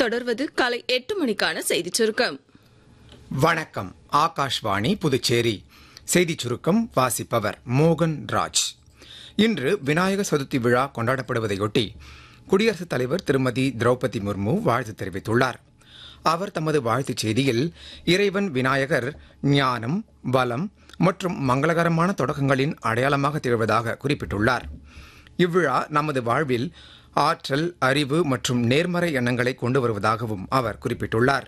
தொடர்வது காலை எட்டு மணிக்கான செய்திச் சுருக்கம் வணக்கம் ஆகாஷ்வாணி புதுச்சேரி செய்திச் சுருக்கம் வாசிப்பவர் மோகன் ராஜ் இன்று விநாயகர் சதுர்த்தி விழா கொண்டாடப்படுவதையொட்டி குடியரசுத் தலைவர் திருமதி திரௌபதி முர்மு வாழ்த்து தெரிவித்துள்ளார் அவர் தமது வாழ்த்துச் செய்தியில் இறைவன் விநாயகர் ஞானம் வளம் மற்றும் மங்களகரமான தொடக்கங்களின் அடையாளமாக திகழ்வதாக குறிப்பிட்டுள்ளார் இவ்விழா நமது வாழ்வில் ஆற்றல் அறிவு மற்றும் நேர்மறை எண்ணங்களை கொண்டு வருவதாகவும் அவர் குறிப்பிட்டுள்ளார்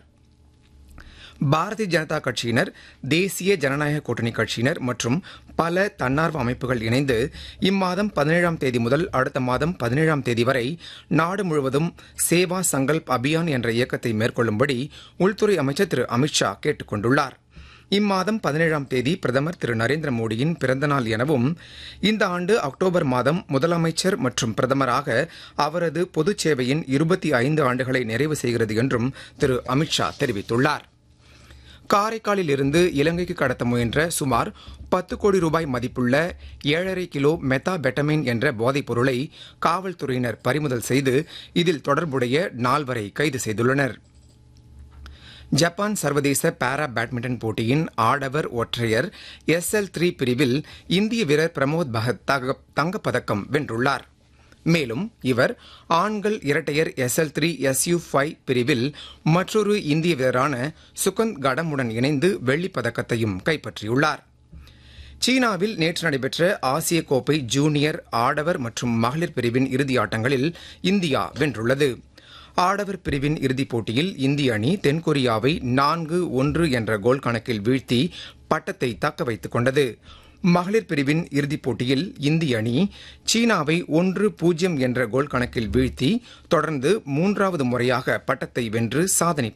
பாரதிய ஜனதா கட்சியினர் தேசிய ஜனநாயக கூட்டணி கட்சியினர் மற்றும் பல தன்னார்வ அமைப்புகள் இணைந்து இம்மாதம் பதினேழாம் தேதி முதல் அடுத்த மாதம் பதினேழாம் தேதி வரை நாடு முழுவதும் சேவா சங்கல்ப் அபியான் என்ற இயக்கத்தை மேற்கொள்ளும்படி உள்துறை அமைச்சர் திரு அமித்ஷா கேட்டுக் கொண்டுள்ளார் இம்மாதம் பதினேழாம் தேதி பிரதமர் திரு நரேந்திர மோடியின் பிறந்தநாள் எனவும் இந்த ஆண்டு அக்டோபர் மாதம் முதலமைச்சர் மற்றும் பிரதமராக அவரது பொதுச் சேவையின் இருபத்தி ஐந்து ஆண்டுகளை நிறைவு செய்கிறது என்றும் திரு அமித்ஷா தெரிவித்துள்ளார் காரைக்காலில் இருந்து இலங்கைக்கு கடத்த முயன்ற சுமார் பத்து கோடி ரூபாய் மதிப்புள்ள ஏழரை கிலோ மெத்தாபெட்டமைன் என்ற போதைப் பொருளை காவல்துறையினர் பறிமுதல் செய்து இதில் தொடர்புடைய நால்வரை கைது செய்துள்ளனர் ஜப்பான் சர்வதேச பாரா பேட்மிண்டன் போட்டியின் ஆடவர் ஒற்றையர் எஸ் எல் த்ரீ பிரிவில் இந்திய வீரர் பிரமோத் பகத் தங்கப்பதக்கம் வென்றுள்ளார் மேலும் இவர் ஆண்கள் இரட்டையர் S L three SU five பிரிவில் மற்றொரு இந்திய வீரரான சுகந்த் கடமுடன் இணைந்து வெள்ளிப் பதக்கத்தையும் கைப்பற்றியுள்ளார் சீனாவில் நேற்று நடைபெற்ற ஆசிய கோப்பை ஜூனியர் ஆடவர் மற்றும் மகளிர் பிரிவின் இறுதி ஆட்டங்களில் இந்தியா வென்றுள்ளது ஆடவர் பிரிவின் இறுதிப் போட்டியில் இந்திய அணி தென்கொரியாவை நான்கு ஒன்று என்ற கோல் கணக்கில் வீழ்த்தி பட்டத்தை தக்க வைத்துக் கொண்டது மகளிர் பிரிவின் இறுதிப் போட்டியில் இந்திய அணி சீனாவை ஒன்று பூஜ்ஜியம் என்ற கோல் கணக்கில் வீழ்த்தி தொடர்ந்து மூன்றாவது முறையாக பட்டத்தை வென்று சாதனை